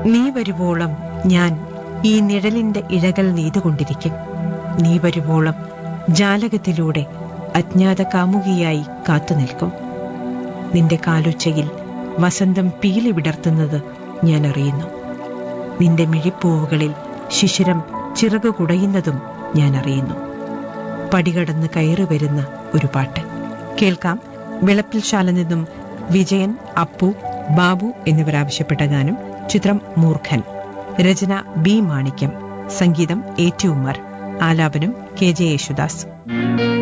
നീ വരുവോളം ഞാൻ ഈ നിഴലിന്റെ ഇഴകൾ നെയ്തുകൊണ്ടിരിക്കും നീ വരുവോളം ജാലകത്തിലൂടെ അജ്ഞാത കാമുകിയായി കാത്തുനിൽക്കും നിന്റെ കാലുച്ചയിൽ വസന്തം പീലി വിടർത്തുന്നത് ഞാൻ അറിയുന്നു നിന്റെ മിഴിപ്പൂവുകളിൽ ശിശിരം ചിറകു കുടയുന്നതും ഞാൻ അറിയുന്നു പടികടന്ന് കയറി വരുന്ന ഒരു പാട്ട് കേൾക്കാം വിളപ്പിൽശാല നിന്നും വിജയൻ അപ്പു ബാബു എന്നിവർ ആവശ്യപ്പെട്ട ഗാനം ചിത്രം മൂർഖൻ രചന ബി മാണിക്യം സംഗീതം എ ടി ഉമ്മർ ആലാപനം കെ ജെ യേശുദാസ്